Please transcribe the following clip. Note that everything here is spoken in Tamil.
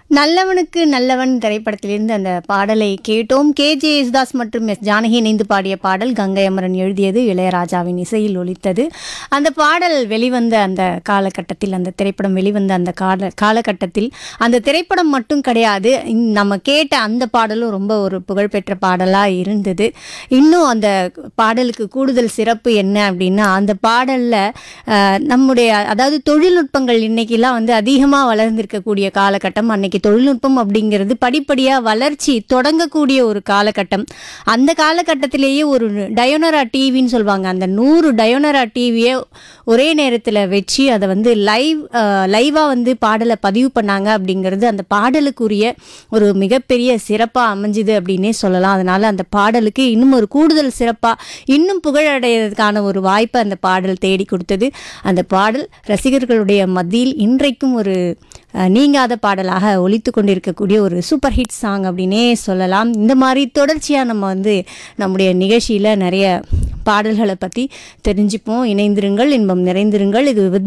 நல்லவனுக்கு நல்லவன் திரைப்படத்திலிருந்து அந்த பாடலை கேட்டோம் கே ஜே யேசுதாஸ் மற்றும் எஸ் ஜானகி இணைந்து பாடிய பாடல் கங்கை அமரன் எழுதியது இளையராஜாவின் இசையில் ஒலித்தது அந்த பாடல் வெளிவந்த அந்த காலகட்டத்தில் அந்த திரைப்படம் வெளிவந்த அந்த கால காலகட்டத்தில் அந்த திரைப்படம் மட்டும் கிடையாது இந்த- நம்ம கேட்ட அந்த பாடலும் ரொம்ப ஒரு புகழ்பெற்ற பாடலாக இருந்தது இன்னும் அந்த பாடலுக்கு கூடுதல் சிறப்பு என்ன அப்படின்னா அந்த பாடலில் நம்முடைய அதாவது தொழில்நுட்பங்கள் இன்னைக்கெல்லாம் வந்து அதிகமாக வளர்ந்திருக்கக்கூடிய காலகட்டம் அன்னைக்கு தொழில்நுட்பம் அப்படிங்கிறது படிப்படியாக வளர்ச்சி தொடங்கக்கூடிய ஒரு காலகட்டம் அந்த காலகட்டத்திலேயே ஒரு டயோனரா டிவின்னு சொல்லுவாங்க அந்த நூறு டயோனரா டிவியை ஒரே நேரத்தில் வச்சு அதை வந்து லைவ் லைவாக வந்து பாடலை பதிவு பண்ணாங்க அப்படிங்கிறது அந்த பாடலுக்குரிய ஒரு மிகப்பெரிய சிறப்பாக அமைஞ்சுது அப்படின்னே சொல்லலாம் அதனால அந்த பாடலுக்கு இன்னும் ஒரு கூடுதல் சிறப்பாக இன்னும் புகழடைகிறதுக்கான ஒரு வாய்ப்பை அந்த பாடல் தேடி கொடுத்தது அந்த பாடல் ரசிகர்களுடைய மத்தியில் இன்றைக்கும் ஒரு அஹ், நீங்காத பாடலாக ஒலித்து கொண்டிருக்கக்கூடிய ஒரு சூப்பர் ஹிட் சாங் அப்படின்னே சொல்லலாம் இந்த மாதிரி தொடர்ச்சியாக நம்ம வந்து நம்முடைய நிகழ்ச்சியில் நிறைய பாடல்களை பற்றி தெரிஞ்சுப்போம் இணைந்திருங்கள் இன்பம் நிறைந்திருங்கள் இது வித்